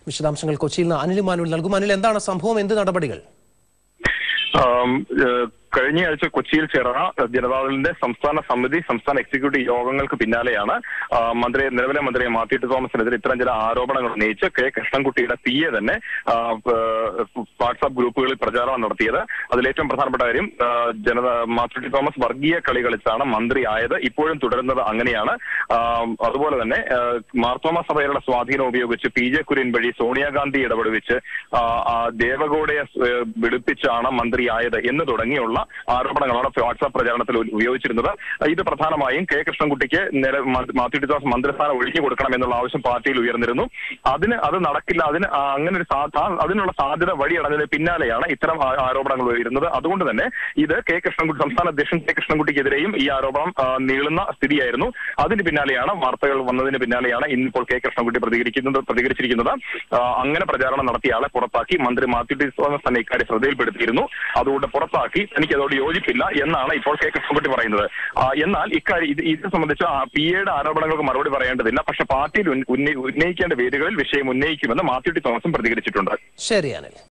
വിശദാംശങ്ങൾ കൊച്ചിയിൽ നിന്ന് അനിൽ മാനുവൽ നൽകും അനിൽ എന്താണ് സംഭവം എന്ത് നടപടികൾ ആം, ഏഹ്, കഴിഞ്ഞ ആഴ്ച കൊച്ചിയിൽ ചേർന്ന ജനതാദളിന്റെ സംസ്ഥാന സമിതി സംസ്ഥാന എക്സിക്യൂട്ടീവ് യോഗങ്ങൾക്ക് പിന്നാലെയാണ് ആ, മന്ത്രി നിലവിലെ മന്ത്രി മാത്യു ടി തോമസിനെതിരെ ഇത്തരം ചില ആരോപണങ്ങൾ ഉന്നയിച്ച് കെ കൃഷ്ണൻകുട്ടിയുടെ പി എ തന്നെ ആ, ഏഹ്, വാട്സാപ്പ് ഗ്രൂപ്പുകളിൽ പ്രചാരണം നടത്തിയത് അതിലേറ്റവും പ്രധാനപ്പെട്ട കാര്യം ആ, ജനത മാത്യു ടി തോമസ് വർഗീയ കളി കളിച്ചാണ് മന്ത്രി ആയത് ഇപ്പോഴും തുടരുന്നത് അങ്ങനെയാണ് ആ, അതുപോലെ തന്നെ ആ, മാർത്തോമ സഭയുടെ സ്വാധീനം ഉപയോഗിച്ച് പി ജെ കുര്യൻ വഴി സോണിയാഗാന്ധി ഇടപെടുവിച്ച് ആ, ആ, ദേവഗൌഡയെ സ്- ഏഹ്, വിളിപ്പിച്ചാണ് മന്ത്രിയായത് എന്ന് തുടങ്ങിയുള്ള ആരോപണങ്ങളാണ് വാട്സാപ്പ് പ്രചാരണത്തിൽ ഉ- ഉപയോഗിച്ചിരുന്നത് ഇത് പ്രധാനമായും കെ കൃഷ്ണൻകുട്ടിക്ക് നില മ- മാത്യു ടി തോമസ് മന്ത്രിസ്ഥാനം ഒഴിഞ്ഞു കൊടുക്കണം എന്നുള്ള ആവശ്യം പാർട്ടിയിൽ ഉയർന്നിരുന്നു അതിന് അത് നടക്കില്ല അതിന് ആ അങ്ങനെ ഒരു സാ- ആ- അതിനുള്ള സാധ്യത വഴിയടഞ്ഞതിന് പിന്നാലെയാണ് ഇത്തരം ആ- ആരോപണങ്ങൾ ഉയരുന്നത് അതുകൊണ്ട് തന്നെ ഇത് കെ കൃഷ്ണൻകുട്ടി സംസ്ഥാന അധ്യക്ഷൻ കെ കൃഷ്ണൻകുട്ടിക്കെതിരെയും ഈ ആരോപണം ആ, നീളുന്ന സ്ഥിതിയായിരുന്നു അതിന് പിന്നാലെയാണ് വാർത്തകൾ വന്നതിന് പിന്നാലെയാണ് ഇന്നിപ്പോൾ കെ കൃഷ്ണൻകുട്ടി പ്രതികരിക്കുന്നത് പ്രതികരിച്ചിരിക്കുന്നത് ആ, അങ്ങനെ പ്രചാരണം നടത്തിയ ആളെ പുറത്താക്കി മന്ത്രി മാത്യു ടി തോമസ് തന്നെ ഇക്കാര്യം ശ്രദ്ധയിൽപ്പെടുത്തിയിരുന്നു അതുകൊണ്ട് പുറത്താക്കി എനിക്ക് അതോട് യോജിപ്പില്ല എന്നാണ് ഇപ്പോൾ കെ കൃഷ്ണൻകുട്ടി പറയുന്നത് ആ, എന്നാൽ ഇക്കാര്യം ഇത് ഇത് സംബന്ധിച്ച് പി എയുടെ ആരോപണങ്ങൾക്ക് മറുപടി പറയേണ്ടതില്ല പക്ഷെ പാർട്ടിയിൽ ഉന്ന- ഉന്നയി- ഉന്നയിക്കേണ്ട വേദികളിൽ വിഷയം ഉന്നയിക്കുമെന്ന് മാത്യു ടി തോമസും പ്രതികരിച്ചിട്ടുണ്ട് ശരി അനിൽ